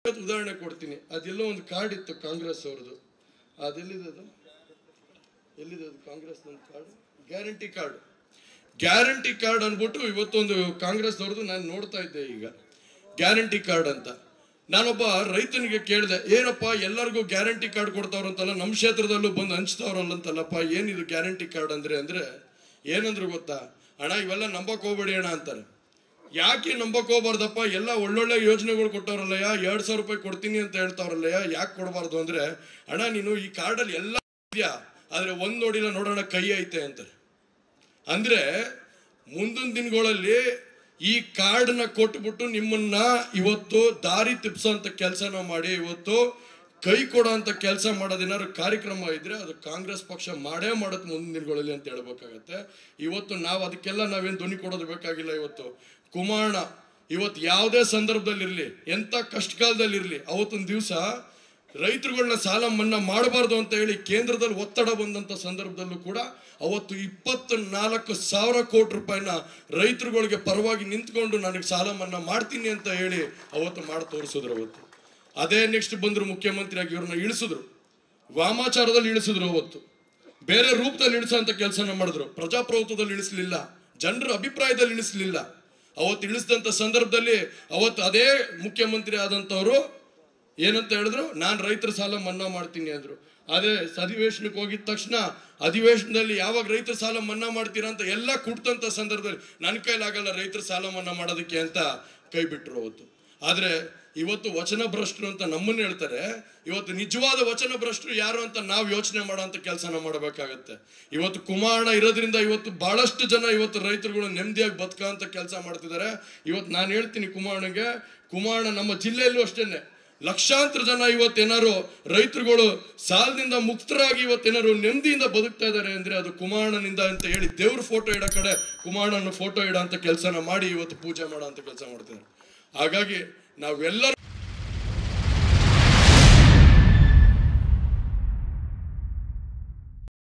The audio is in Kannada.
ಉದಾಹರಣೆ ಕೊಡ್ತೀನಿ ಅದೆಲ್ಲೋ ಒಂದು ಕಾರ್ಡ್ ಇತ್ತು ಕಾಂಗ್ರೆಸ್ ಅವ್ರದ್ದು ಅದೆಲ್ಲಿದೆ ಅದು ಎಲ್ಲಿದೆ ಅದು ಕಾಂಗ್ರೆಸ್ ಒಂದು card guarantee card guarantee card ಅಂದ್ಬಿಟ್ಟು ಇವತ್ತೊಂದು ಕಾಂಗ್ರೆಸ್ ಅವ್ರದ್ದು ನಾನು ನೋಡ್ತಾ ಇದ್ದೆ ಈಗ ಗ್ಯಾರಂಟಿ ಕಾರ್ಡ್ ಅಂತ ನಾನೊಬ್ಬ ರೈತನಿಗೆ ಕೇಳಿದೆ ಏನಪ್ಪ ಎಲ್ಲರಿಗೂ ಗ್ಯಾರಂಟಿ ಕಾರ್ಡ್ ಕೊಡ್ತಾವ್ರಂತಲ್ಲ ನಮ್ಮ ಕ್ಷೇತ್ರದಲ್ಲೂ ಬಂದು ಹಂಚ್ತಾವ್ರಲ್ಲಂತಲ್ಲಪ್ಪ ಏನಿದು ಗ್ಯಾರಂಟಿ ಕಾರ್ಡ್ ಅಂದ್ರೆ ಅಂದ್ರೆ ಏನಂದ್ರು ಗೊತ್ತಾ ಅಣ್ಣ ಇವೆಲ್ಲ ನಂಬಕ್ ಹೋಗ್ಬೇಡಿ ಅಣ್ಣ ಅಂತಾರೆ ಯಾಕೆ ನಂಬಕ್ ಹೋಗ್ಬಾರ್ದಪ್ಪ ಎಲ್ಲ ಒಳ್ಳೊಳ್ಳೆ ಯೋಜನೆಗಳು ಕೊಟ್ಟವ್ರಲ್ಲಯ್ಯ ಎರಡ್ ಸಾವಿರ ರೂಪಾಯಿ ಕೊಡ್ತೀನಿ ಅಂತ ಹೇಳ್ತಾವ್ರಲ್ಲಯ್ಯ ಯಾಕೆ ಕೊಡಬಾರ್ದು ಅಂದ್ರೆ ಅಣ್ಣ ನೀನು ಈ ಕಾರ್ಡಲ್ಲಿ ಎಲ್ಲ ಇದೆಯಾ ಆದ್ರೆ ಒಂದ್ ನೋಡಿಲ್ಲ ನೋಡೋಣ ಕೈ ಐತೆ ಅಂತಾರೆ ಅಂದ್ರೆ ಮುಂದಿನ ದಿನಗಳಲ್ಲಿ ಈ ಕಾರ್ಡ್ನ ಕೊಟ್ಬಿಟ್ಟು ನಿಮ್ಮನ್ನ ಇವತ್ತು ದಾರಿ ತಿಪ್ಸೋಂತ ಕೆಲಸನ ಮಾಡಿ ಇವತ್ತು ಕೈ ಕೊಡೋಂತ ಕೆಲಸ ಮಾಡೋದೇನಾದ್ರು ಕಾರ್ಯಕ್ರಮ ಇದ್ರೆ ಅದು ಕಾಂಗ್ರೆಸ್ ಪಕ್ಷ ಮಾಡೇ ಮಾಡುತ್ತೆ ಮುಂದಿನ ದಿನಗಳಲ್ಲಿ ಅಂತ ಹೇಳ್ಬೇಕಾಗತ್ತೆ ಇವತ್ತು ನಾವು ಅದಕ್ಕೆಲ್ಲ ನಾವೇನು ಧ್ವನಿ ಕೊಡೋದು ಬೇಕಾಗಿಲ್ಲ ಇವತ್ತು ಕುಮಾರಣ ಇವತ್ತು ಯಾವುದೇ ಸಂದರ್ಭದಲ್ಲಿರ್ಲಿ ಎಂತ ಕಷ್ಟಕಾಲದಲ್ಲಿರ್ಲಿ ಅವತ್ತೊಂದು ದಿವಸ ರೈತರುಗಳನ್ನ ಸಾಲ ಮನ್ನಾ ಮಾಡಬಾರ್ದು ಅಂತ ಹೇಳಿ ಕೇಂದ್ರದಲ್ಲಿ ಒತ್ತಡ ಬಂದಂತ ಸಂದರ್ಭದಲ್ಲೂ ಕೂಡ ಅವತ್ತು ಇಪ್ಪತ್ತ ನಾಲ್ಕು ಸಾವಿರ ಕೋಟಿ ರೂಪಾಯಿನ ರೈತರುಗಳಿಗೆ ಪರವಾಗಿ ನಿಂತ್ಕೊಂಡು ನನಗೆ ಸಾಲ ಮನ್ನಾ ಮಾಡ್ತೀನಿ ಅಂತ ಹೇಳಿ ಅವತ್ತು ಮಾಡಿ ತೋರಿಸಿದ್ರು ಅವತ್ತು ಅದೇ ನೆಕ್ಸ್ಟ್ ಬಂದ್ರು ಮುಖ್ಯಮಂತ್ರಿಯಾಗಿ ಇವ್ರನ್ನ ಇಳಿಸಿದ್ರು ವಾಮಾಚಾರದಲ್ಲಿ ಇಳಿಸಿದ್ರು ಅವತ್ತು ಬೇರೆ ರೂಪದಲ್ಲಿ ಇಳಿಸೋಂಥ ಕೆಲಸನ ಮಾಡಿದ್ರು ಪ್ರಜಾಪ್ರಭುತ್ವದಲ್ಲಿ ಇಳಿಸ್ಲಿಲ್ಲ ಜನರ ಅಭಿಪ್ರಾಯದಲ್ಲಿ ಇಳಿಸ್ಲಿಲ್ಲ ಅವತ್ತು ಇಳಿಸಿದಂಥ ಸಂದರ್ಭದಲ್ಲಿ ಅವತ್ತು ಅದೇ ಮುಖ್ಯಮಂತ್ರಿ ಆದಂಥವ್ರು ಏನಂತ ಹೇಳಿದ್ರು ನಾನು ರೈತರ ಸಾಲ ಮನ್ನಾ ಮಾಡ್ತೀನಿ ಅಂದ್ರು ಆದ್ರೆ ಅಧಿವೇಶನಕ್ಕೆ ಹೋಗಿದ ತಕ್ಷಣ ಅಧಿವೇಶನದಲ್ಲಿ ಯಾವಾಗ ರೈತರ ಸಾಲ ಮನ್ನಾ ಮಾಡ್ತೀರಾ ಅಂತ ಎಲ್ಲ ಕುಡ್ತಂತ ಸಂದರ್ಭದಲ್ಲಿ ನನ್ನ ಕೈಲಾಗಲ್ಲ ರೈತರ ಸಾಲ ಮನ್ನಾ ಮಾಡೋದಕ್ಕೆ ಅಂತ ಕೈ ಬಿಟ್ರು ಅವತ್ತು ಆದ್ರೆ ಇವತ್ತು ವಚನ ಭ್ರಷ್ಟರು ಅಂತ ನಮ್ಮನ್ನ ಹೇಳ್ತಾರೆ ಇವತ್ತು ನಿಜವಾದ ವಚನ ಭ್ರಷ್ಟರು ಯಾರು ಅಂತ ನಾವು ಯೋಚನೆ ಮಾಡೋಂಥ ಕೆಲಸನ ಮಾಡಬೇಕಾಗತ್ತೆ ಇವತ್ತು ಕುಮಾರಣ ಇರೋದ್ರಿಂದ ಇವತ್ತು ಬಹಳಷ್ಟು ಜನ ಇವತ್ತು ರೈತರುಗಳು ನೆಮ್ಮದಿಯಾಗಿ ಬದುಕಂತ ಕೆಲಸ ಮಾಡ್ತಿದ್ದಾರೆ ಇವತ್ತು ನಾನು ಹೇಳ್ತೀನಿ ಕುಮಾರನಿಗೆ ಕುಮಾರಣ ನಮ್ಮ ಜಿಲ್ಲೆಯಲ್ಲೂ ಅಷ್ಟೇನೆ ಲಕ್ಷಾಂತರ ಜನ ಇವತ್ತೇನಾರು ರೈತರುಗಳು ಸಾಲದಿಂದ ಮುಕ್ತರಾಗಿ ಇವತ್ತೇನಾರು ನೆಮ್ಮದಿಯಿಂದ ಬದುಕ್ತಾ ಇದ್ದಾರೆ ಅಂದ್ರೆ ಅದು ಕುಮಾರಣ್ಣನಿಂದ ಅಂತ ಹೇಳಿ ದೇವ್ರ ಫೋಟೋ ಇಡೋ ಕಡೆ ಕುಮಾರಣ್ಣನ ಫೋಟೋ ಇಡೋ ಅಂತ ಕೆಲಸನ ಮಾಡಿ ಇವತ್ತು ಪೂಜೆ ಮಾಡೋ ಅಂತ ಕೆಲಸ ಮಾಡ್ತಿದ್ದಾರೆ ಹಾಗಾಗಿ ನಾವೆಲ್ಲರೂ